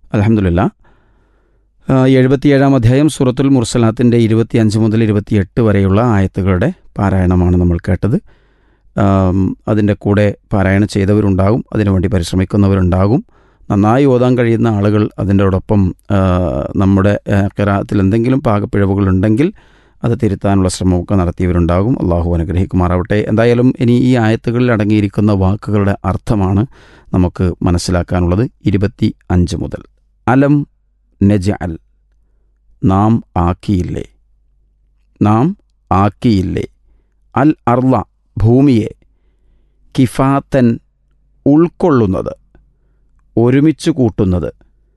അലഹമുല്ല എഴുപത്തിയേഴാം അധ്യായം സൂറത്തുൽ മുർസലാത്തിൻ്റെ ഇരുപത്തിയഞ്ച് മുതൽ ഇരുപത്തിയെട്ട് വരെയുള്ള ആയത്തുകളുടെ പാരായണമാണ് നമ്മൾ കേട്ടത് ആം, അതിൻ്റെ കൂടെ പാരായണം ചെയ്തവരുണ്ടാകും അതിനുവേണ്ടി പരിശ്രമിക്കുന്നവരുണ്ടാകും നന്നായി ഓതാൻ കഴിയുന്ന ആളുകൾ അതിൻ്റോടൊപ്പം ആ, നമ്മുടെ കിറാത്തിൽ എന്തെങ്കിലും പാകപ്പിഴവുകളുണ്ടെങ്കിൽ അത് തിരുത്താനുള്ള ശ്രമമൊക്കെ നടത്തിയവരുണ്ടാകും അള്ളാഹു അനുഗ്രഹിക്കുമാറാവട്ടെ എന്തായാലും ഇനി ഈ ആയത്തുകളിൽ അടങ്ങിയിരിക്കുന്ന വാക്കുകളുടെ അർത്ഥമാണ് നമുക്ക് മനസ്സിലാക്കാനുള്ളത് ഇരുപത്തി അഞ്ച് മുതൽ അലം നജ അൽ നാം ആക്കിയില്ലേ നാം ആക്കിയില്ലേ അൽ അർള ഭൂമിയെ കിഫാത്തൻ ഉൾക്കൊള്ളുന്നത് ഒരുമിച്ച് കൂട്ടുന്നത്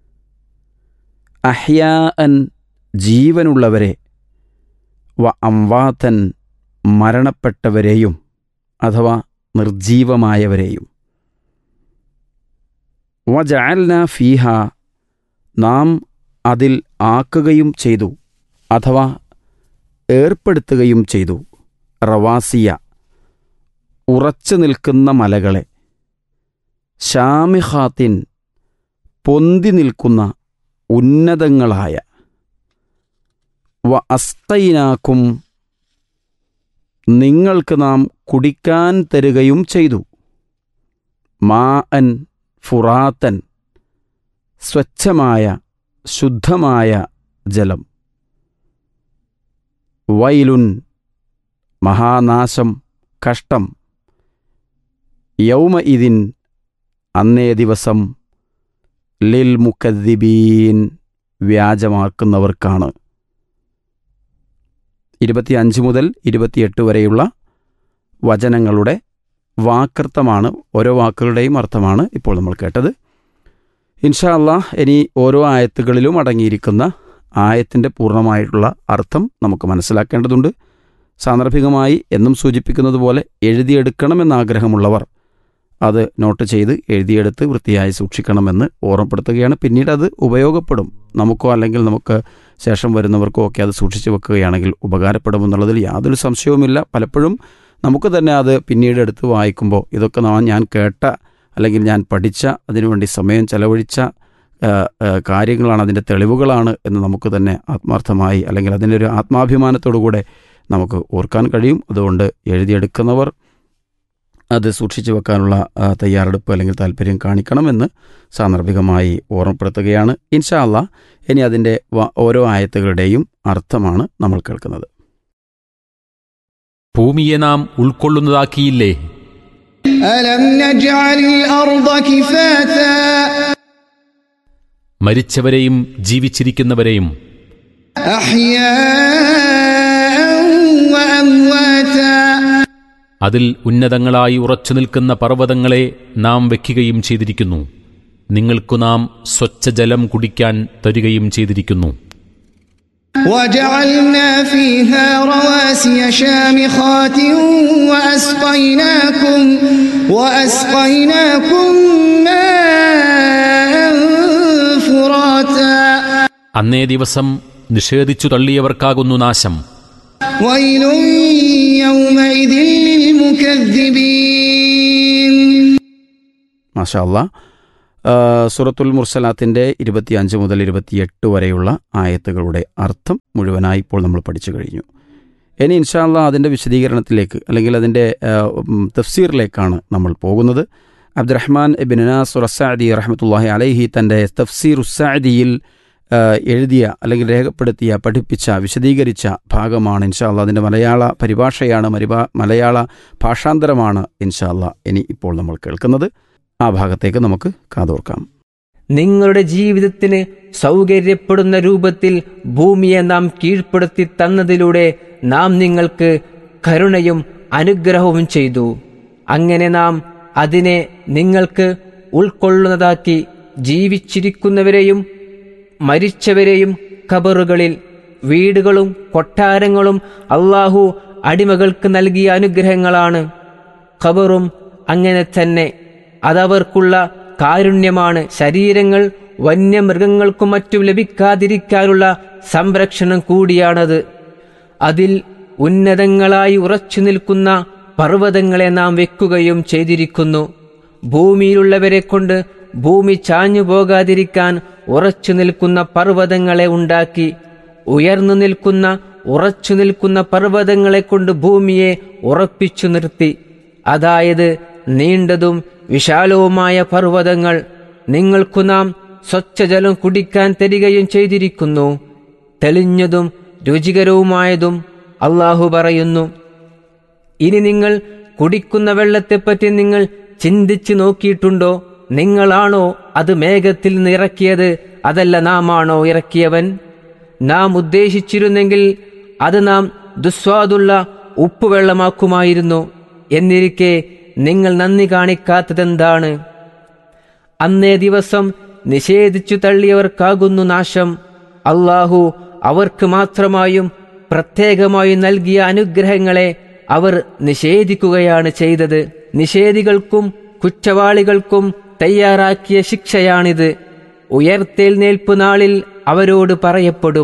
അഹ്യാ അൻ ജീവനുള്ളവരെ വ അംവാത്തൻ മരണപ്പെട്ടവരെയും അഥവാ നിർജീവമായവരെയും വ ജഅൽന ഫീഹ നാം അതിൽ ആക്കുകയും ചെയ്തു അഥവാ ഏർപ്പെടുത്തുകയും ചെയ്തു റവാസിയ ഉറച്ചു നിൽക്കുന്ന മലകളെ ഷാമിഹാത്തിൻ പൊന്തി നിൽക്കുന്ന ഉന്നതങ്ങളായ വ അസ്തൈനാക്കും നിങ്ങൾക്ക് നാം കുടിക്കാൻ തരുകയും ചെയ്തു മാ അൻ ഫുറാത്തൻ സ്വച്ഛമായ ശുദ്ധമായ ജലം വൈലുൻ മഹാനാശം കഷ്ടം യൗമ ഇതിൻ അന്നേ ദിവസം ലിൽ മുക്കദ്ദിബീൻ വ്യാജമാക്കുന്നവർക്കാണ് ഇരുപത്തിയഞ്ച് മുതൽ ഇരുപത്തിയെട്ട് വരെയുള്ള വചനങ്ങളുടെ വാക്കർത്ഥമാണ് ഓരോ വാക്കുകളുടെയും അർത്ഥമാണ് ഇപ്പോൾ നമ്മൾ കേട്ടത് ഇൻഷാ അള്ളാഹ് ഇനി ഓരോ ആയത്തുകളിലും അടങ്ങിയിരിക്കുന്ന ആയത്തിൻ്റെ പൂർണ്ണമായിട്ടുള്ള അർത്ഥം നമുക്ക് മനസ്സിലാക്കേണ്ടതുണ്ട് സാന്ദർഭികമായി എന്നും സൂചിപ്പിക്കുന്നത് പോലെ എഴുതിയെടുക്കണമെന്ന് ആഗ്രഹമുള്ളവർ അത് നോട്ട് ചെയ്ത് എഴുതിയെടുത്ത് വൃത്തിയായി സൂക്ഷിക്കണമെന്ന് ഓർമ്മപ്പെടുത്തുകയാണ് പിന്നീട് അത് ഉപയോഗപ്പെടും നമുക്കോ അല്ലെങ്കിൽ നമുക്ക് ശേഷം വരുന്നവർക്കോ ഒക്കെ അത് സൂക്ഷിച്ചു വെക്കുകയാണെങ്കിൽ ഉപകാരപ്പെടുമെന്നുള്ളതിൽ യാതൊരു സംശയവുമില്ല പലപ്പോഴും നമുക്ക് തന്നെ അത് പിന്നീട് എടുത്ത് വായിക്കുമ്പോൾ ഇതൊക്കെ നാ- ഞാൻ കേട്ട അല്ലെങ്കിൽ ഞാൻ പഠിച്ച അതിനുവേണ്ടി സമയം ചെലവഴിച്ച ആ, ആ, കാര്യങ്ങളാണ് അതിൻ്റെ തെളിവുകളാണ് എന്ന് നമുക്ക് തന്നെ ആത്മാർത്ഥമായി അല്ലെങ്കിൽ അതിൻ്റെ ഒരു ആത്മാഭിമാനത്തോടുകൂടെ നമുക്ക് ഓർക്കാൻ കഴിയും അതുകൊണ്ട് എഴുതിയെടുക്കുന്നവർ അത് സൂക്ഷിച്ചു വെക്കാനുള്ള ആ, തയ്യാറെടുപ്പ് അല്ലെങ്കിൽ താല്പര്യം കാണിക്കണമെന്ന് സാന്ദർഭികമായി ഓർമ്മപ്പെടുത്തുകയാണ് ഇൻഷാ അള്ളാ ഇനി അതിൻ്റെ വ- ഓരോ ആയത്തുകളുടെയും അർത്ഥമാണ് നമ്മൾ കേൾക്കുന്നത് ഭൂമിയെ നാം ഉൾക്കൊള്ളുന്നതാക്കിയില്ലേ ألم نجعل الأرض كفاتا മരിച്ചവരെയും ജീവിച്ചിരിക്കുന്നവരെയും أحياء وأمواتا അതിൽ ഉന്നതങ്ങളായി ഉറച്ചു നിൽക്കുന്ന പർവ്വതങ്ങളെ നാം വെക്കുകയും ചെയ്തിരിക്കുന്നു നിങ്ങൾക്കു നാം സ്വച്ഛജലം കുടിക്കാൻ തരികയും ചെയ്തിരിക്കുന്നു وجعلنا فيها رواسي شامخات وأسقيناكم وأسقيناكم ماء فراتا അന്നേ ദിവസം നിഷേധിച്ചു തള്ളിയവർക്കാകുന്നു നാശം ويل يومئذ للمكذبين മാഷാ അള്ളാ ആ, സൂറത്തുൽ മുർസലാത്തിൻ്റെ ഇരുപത്തിയഞ്ച് മുതൽ ഇരുപത്തിയെട്ട് വരെയുള്ള ആയത്തുകളുടെ അർത്ഥം മുഴുവനായി ഇപ്പോൾ നമ്മൾ പഠിച്ചു കഴിഞ്ഞു ഇനി ഇൻഷാല്ല അതിൻ്റെ വിശദീകരണത്തിലേക്ക് അല്ലെങ്കിൽ അതിൻ്റെ ആ, ഉം, തഫ്സീറിലേക്കാണ് നമ്മൾ പോകുന്നത് അബ്ദുറഹ്മാൻ ഇബിൻ നാസുർ അസാദി റഹമത്തുല്ലാഹി അലൈഹി തൻ്റെ തഫ്സീർ ഉസാദിയിൽ ആ, എഴുതിയ അല്ലെങ്കിൽ രേഖപ്പെടുത്തിയ പഠിപ്പിച്ച വിശദീകരിച്ച ഭാഗമാണ് ഇൻഷാല്ല അതിൻ്റെ മലയാള പരിഭാഷയാണ് മരിഭാ മലയാള ഭാഷാന്തരമാണ് ഇൻഷാല്ല ഇനി ഇപ്പോൾ നമ്മൾ കേൾക്കുന്നത് ആ ഭാഗത്തേക്ക് നമുക്ക് കാതോർക്കാം നിങ്ങളുടെ ജീവിതത്തിന് സൗകര്യപ്പെടുന്ന രൂപത്തിൽ ഭൂമിയെ നാം കീഴ്പ്പെടുത്തി തന്നതിലൂടെ നാം നിങ്ങൾക്ക് കരുണയും അനുഗ്രഹവും ചെയ്തു അങ്ങനെ നാം അതിനെ നിങ്ങൾക്ക് ഉൾക്കൊള്ളുന്നതാക്കി ജീവിച്ചിരിക്കുന്നവരെയും മരിച്ചവരെയും കബറുകളിൽ വീടുകളും കൊട്ടാരങ്ങളും അള്ളാഹു അടിമകൾക്ക് നൽകിയ അനുഗ്രഹങ്ങളാണ് ഖബറും അങ്ങനെ തന്നെ അതവർക്കുള്ള കാരുണ്യമാണ് ശരീരങ്ങൾ വന്യമൃഗങ്ങൾക്കും മറ്റും ലഭിക്കാതിരിക്കാനുള്ള സംരക്ഷണം കൂടിയാണത് അതിൽ ഉന്നതങ്ങളായി ഉറച്ചു നിൽക്കുന്ന പർവ്വതങ്ങളെ നാം വെക്കുകയും ചെയ്തിരിക്കുന്നു ഭൂമിയിലുള്ളവരെ കൊണ്ട് ഭൂമി ചാഞ്ഞു പോകാതിരിക്കാൻ ഉറച്ചു നിൽക്കുന്ന പർവ്വതങ്ങളെ ഉണ്ടാക്കി ഉയർന്നു നിൽക്കുന്ന ഉറച്ചു നിൽക്കുന്ന പർവ്വതങ്ങളെ കൊണ്ട് ഭൂമിയെ ഉറപ്പിച്ചു നിർത്തി അതായത് നീണ്ടതും വിശാലവുമായ പർവ്വതങ്ങൾ നിങ്ങൾക്കു നാം സ്വച്ഛജലം കുടിക്കാൻ തരികയും ചെയ്തിരിക്കുന്നു തെളിഞ്ഞതും രുചികരവുമായതും അള്ളാഹു പറയുന്നു ഇനി നിങ്ങൾ കുടിക്കുന്ന വെള്ളത്തെപ്പറ്റി നിങ്ങൾ ചിന്തിച്ചു നോക്കിയിട്ടുണ്ടോ നിങ്ങളാണോ അത് മേഘത്തിൽ നിന്ന് ഇറക്കിയത് അതല്ല നാം ആണോ ഇറക്കിയവൻ നാം ഉദ്ദേശിച്ചിരുന്നെങ്കിൽ അത് നാം ദുസ്വാദുള്ള ഉപ്പുവെള്ളമാക്കുമായിരുന്നു എന്നിരിക്കെ നിങ്ങൾ നന്ദി കാണിക്കാത്തതെന്താണ് അന്നേ ദിവസം നിഷേധിച്ചു തള്ളിയവർക്കാകുന്നു നാശം അള്ളാഹു അവർക്ക് മാത്രമായും പ്രത്യേകമായും നൽകിയ അനുഗ്രഹങ്ങളെ അവർ നിഷേധിക്കുകയാണ് ചെയ്തത് നിഷേധികൾക്കും കുറ്റവാളികൾക്കും തയ്യാറാക്കിയ ശിക്ഷയാണിത് ഉയർത്തെഴുന്നേൽപ്പ് നാളിൽ അവരോട് പറയപ്പെടും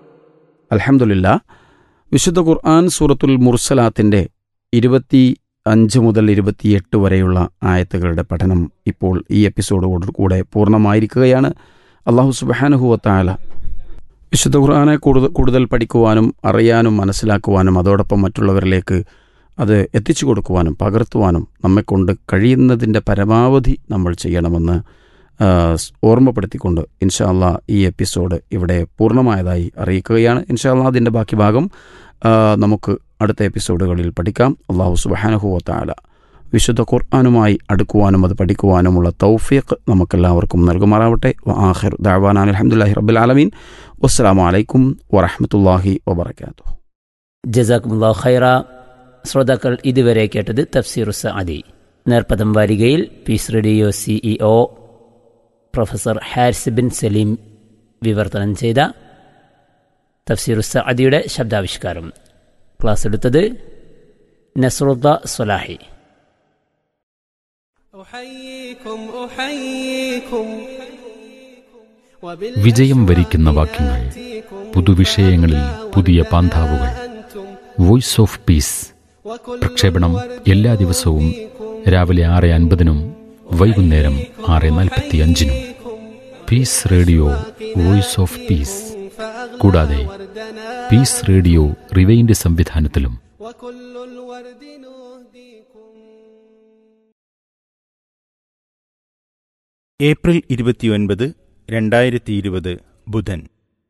അലഹമുല്ല വിശുദ്ധ ഖുർആൻ സൂറത്തുൽ മുർസലാത്തിൻ്റെ ഇരുപത്തി അഞ്ച് മുതൽ ഇരുപത്തിയെട്ട് വരെയുള്ള ആയത്തുകളുടെ പഠനം ഇപ്പോൾ ഈ എപ്പിസോഡോട് കൂടെ പൂർണ്ണമായിരിക്കുകയാണ് അള്ളാഹു സുബാനുഹുവത്തായ വിശുദ്ധ ഖുർആനെ കൂടുതൽ കൂടുതൽ പഠിക്കുവാനും അറിയാനും മനസ്സിലാക്കുവാനും അതോടൊപ്പം മറ്റുള്ളവരിലേക്ക് അത് എത്തിച്ചു കൊടുക്കുവാനും പകർത്തുവാനും നമ്മെക്കൊണ്ട് കഴിയുന്നതിൻ്റെ പരമാവധി നമ്മൾ ചെയ്യണമെന്ന് ആ, സ് ഓർമ്മപ്പെടുത്തിക്കൊണ്ട് ഇൻഷാ അള്ളാ ഈ എപ്പിസോഡ് ഇവിടെ പൂർണ്ണമായതായി അറിയിക്കുകയാണ് ഇൻഷാ അള്ളാ അതിൻ്റെ ബാക്കി ഭാഗം ആ, നമുക്ക് അടുത്ത എപ്പിസോഡുകളിൽ പഠിക്കാം അള്ളാഹു സുബാനഹുവത്താല വിശുദ്ധ ഖുർആാനുമായി അടുക്കുവാനും അത് പഠിക്കുവാനുമുള്ള തൗഫീഖ് നമുക്കെല്ലാവർക്കും നൽകുമാറാവട്ടെ ആഹിർ ദാവാൻ അലഹമുല്ലാഹി റബ്ബുൽ ആലമീൻ വസ്സലാമു അലൈക്കും വറഹമത്തല്ലാഹി വബർക്കാത്തു ജസാക്കുമുല്ലാ ഖൈറ ശ്രോതാക്കൾ ഇതുവരെ കേട്ടത് തഫ്സീർ സഅദി നേർപ്പദം വാരികയിൽ peace radio CEO professor Haris bin Saleem വിവർത്തനം ചെയ്ത തഫ്സീർ സഅദിയുടെ ശബ്ദാവിഷ്കാരം ക്ലാസ് എടുത്തത് നസ്രുദ്ദ സ്വലാഹി വിജയം വരിക്കുന്ന വാക്യങ്ങൾ പുതുവിഷയങ്ങളിൽ പുതിയ പാന്താവുകൾ വോയിസ് ഓഫ് പീസ് പ്രക്ഷേപണം എല്ലാ ദിവസവും രാവിലെ ആറ് അൻപതിനും വൈകുന്നേരം ആറ് നാൽപ്പത്തി അഞ്ചിനും peace radio voice of peace കൂടാതെ പീസ് റേഡിയോ റിവൈൻഡ് സംവിധാനത്തിലും وكل الورد نهديكم ഏപ്രിൽ ഇരുപത്തിയൊൻപത് രണ്ടായിരത്തി ഇരുപത് ബുധൻ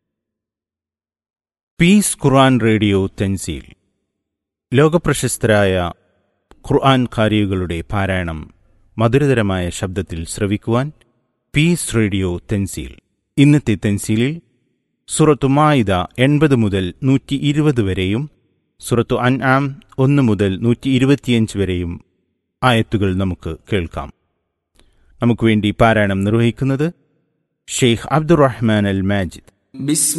പീസ് ഖുർആൻ റേഡിയോ തെൻസീൽ ലോകപ്രശസ്തരായ ഖുർആൻ ഖാരികളുടെ പാരായണം മധുരതരമായ ശബ്ദത്തിൽ ശ്രവിക്കുവാൻ പീസ് റേഡിയോ തെൻസീൽ ഇന്നത്തെ തെൻസീലിൽ സുറത്തു മായിദ എൺപത് മുതൽ നൂറ്റി ഇരുപത് വരെയും സുറത്തു അൻ ആം ഒന്ന് മുതൽ നൂറ്റി ഇരുപത്തിയഞ്ച് വരെയും ആയത്തുകൾ നമുക്ക് കേൾക്കാം നമുക്ക് വേണ്ടി പാരായണം നിർവഹിക്കുന്നത് ഷെയ്ഖ് അബ്ദുറഹ്മാൻ അൽ മാജിദ് بسم